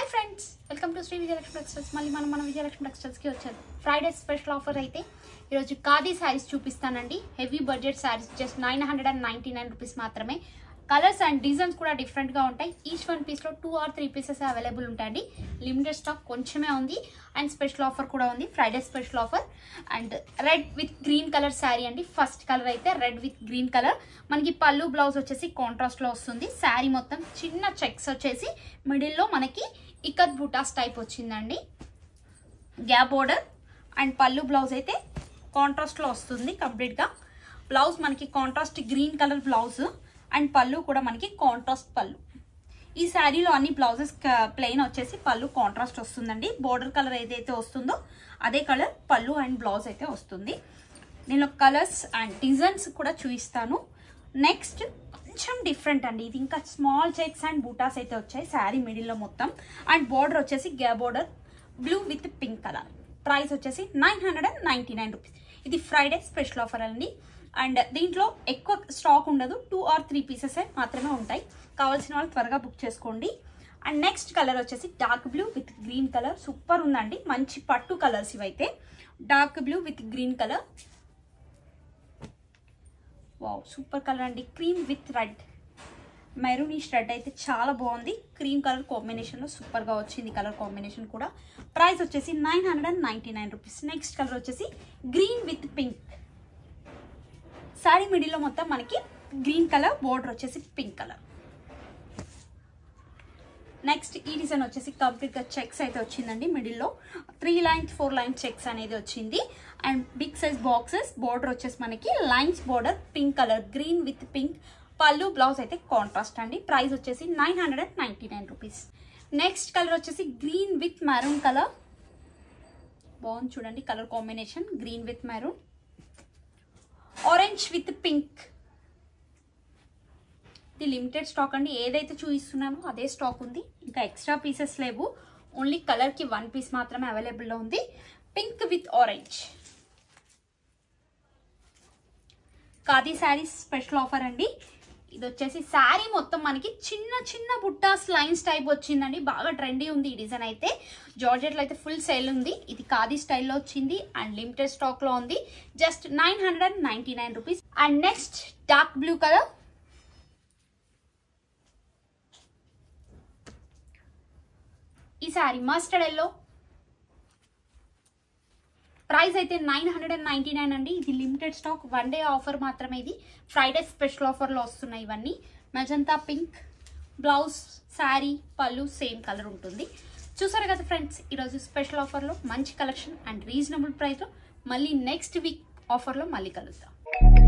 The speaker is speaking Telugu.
friends welcome to Shri Vijayalakshmi textiles మళ్ళీ మనం మన విజయలక్ష్మి టెక్స్టైల్స్కి వచ్చారు ఫ్రైడే స్పెషల్ ఆఫర్ అయితే ఈరోజు ఖాదీ శారీస్ చూపిస్తానండి heavy budget saris just nine hundred and ninety nine rupees మాత్రమే కలర్స్ అండ్ డిజైన్స్ కూడా డిఫరెంట్గా ఉంటాయి ఈచ్ వన్ పీస్లో two or three pieces available ఉంటాయండి లిమిటెడ్ స్టాక్ కొంచెమే ఉంది అండ్ స్పెషల్ ఆఫర్ కూడా ఉంది Friday special offer and red with green colour sari అండి ఫస్ట్ కలర్ అయితే రెడ్ విత్ గ్రీన్ కలర్ మనకి పళ్ళు బ్లౌజ్ వచ్చేసి కాంట్రాస్ట్లో వస్తుంది శారీ మొత్తం చిన్న చెక్స్ వచ్చేసి మిడిల్లో మనకి ఇకత్ బుటాస్ టైప్ వచ్చిందండి గ్యాప్ బోర్డర్ అండ్ పళ్ళు బ్లౌజ్ అయితే కాంట్రాస్ట్లో వస్తుంది కంప్లీట్గా బ్లౌజ్ మనకి contrast green colour blouse and పళ్ళు కూడా మనకి కాంట్రాస్ట్ పళ్ళు ఈ శారీలో అన్ని బ్లౌజెస్ ప్లెయిన్ వచ్చేసి పళ్ళు కాంట్రాస్ట్ వస్తుందండి బోర్డర్ కలర్ ఏదైతే వస్తుందో అదే కలర్ పళ్ళు అండ్ బ్లౌజ్ అయితే వస్తుంది నేను కలర్స్ అండ్ డిజైన్స్ కూడా చూపిస్తాను నెక్స్ట్ కొంచెం డిఫరెంట్ అండి ఇది ఇంకా స్మాల్ చెక్స్ అండ్ బూటాస్ అయితే వచ్చాయి శారీ మిడిల్లో మొత్తం అండ్ బోర్డర్ వచ్చేసి గ్యా border blue with pink colour price వచ్చేసి nine hundred and ninety nine rupees ఇది ఫ్రైడే స్పెషల్ ఆఫర్ అండి అండ్ దీంట్లో ఎక్కువ స్టాక్ ఉండదు టూ ఆర్ త్రీ పీసెస్ మాత్రమే ఉంటాయి కావాల్సిన వాళ్ళు త్వరగా బుక్ చేసుకోండి అండ్ నెక్స్ట్ కలర్ వచ్చేసి dark blue with green colour super ఉందండి మంచి పట్టు కలర్స్ ఇవైతే dark blue with green colour wow super colour అండి cream with red maroonish red అయితే చాలా బాగుంది క్రీమ్ కలర్ కాంబినేషన్లో సూపర్గా వచ్చింది కలర్ కాంబినేషన్ కూడా ప్రైస్ వచ్చేసి nine hundred and ninety nine rupees next colour వచ్చేసి గ్రీన్ విత్ పింక్ శారీ మిడిల్లో మొత్తం మనకి గ్రీన్ కలర్ బోర్డర్ వచ్చేసి పింక్ కలర్ నెక్స్ట్ ఈ డిజైన్ వచ్చేసి కంప్లీట్గా చెక్స్ అయితే వచ్చిందండి మిడిల్లో three lines four line checks అనేది వచ్చింది and big size boxes border వచ్చేసి మనకి lines border pink colour green with pink పళ్ళు బ్లౌజ్ అయితే కాంట్రాస్ట్ అండి ప్రైస్ వచ్చేసి nine hundred and ninety nine rupees next colour వచ్చేసి గ్రీన్ విత్ మెరూన్ కలర్ బాగుంది చూడండి colour combination green with maroon orange with pink ఇది లిమిటెడ్ స్టాక్ అండి ఏదైతే చూపిస్తున్నానో అదే స్టాక్ ఉంది ఇంకా ఎక్స్ట్రా పీసెస్ లేవు ఓన్లీ కలర్కి వన్ పీస్ మాత్రమే అవైలబుల్లో ఉంది pink with orange khadi saris special offer అండి ఇది వచ్చేసి శారీ మొత్తం మనకి చిన్న చిన్న బుట్టాస్ లైన్స్ టైప్ వచ్చిందండి బాగా ట్రెండీ ఉంది ఈ డిజైన్ అయితే జార్జెట్లో అయితే ఫుల్ సేల్ ఉంది ఇది ఖాదీ స్టైల్లో వచ్చింది అండ్ లిమిటెడ్ స్టాక్లో ఉంది just nine hundred and ninety nine rupees and next dark blue colour ఈ శారీ మస్టర్డ్ ఎల్లో ప్రైస్ అయితే nine hundred and ninety nine అండి ఇది limited stock one day offer మాత్రమే ఇది ఫ్రైడే స్పెషల్ ఆఫర్లో వస్తున్నాయి ఇవన్నీ మెజంతా పింక్ బ్లౌజ్ శారీ పళ్ళు సేమ్ కలర్ ఉంటుంది చూసారు కదా ఫ్రెండ్స్ ఈరోజు స్పెషల్ ఆఫర్లో మంచి కలెక్షన్ అండ్ రీజనబుల్ ప్రైస్లో మళ్ళీ నెక్స్ట్ వీక్ ఆఫర్లో మళ్ళీ కలుద్దాం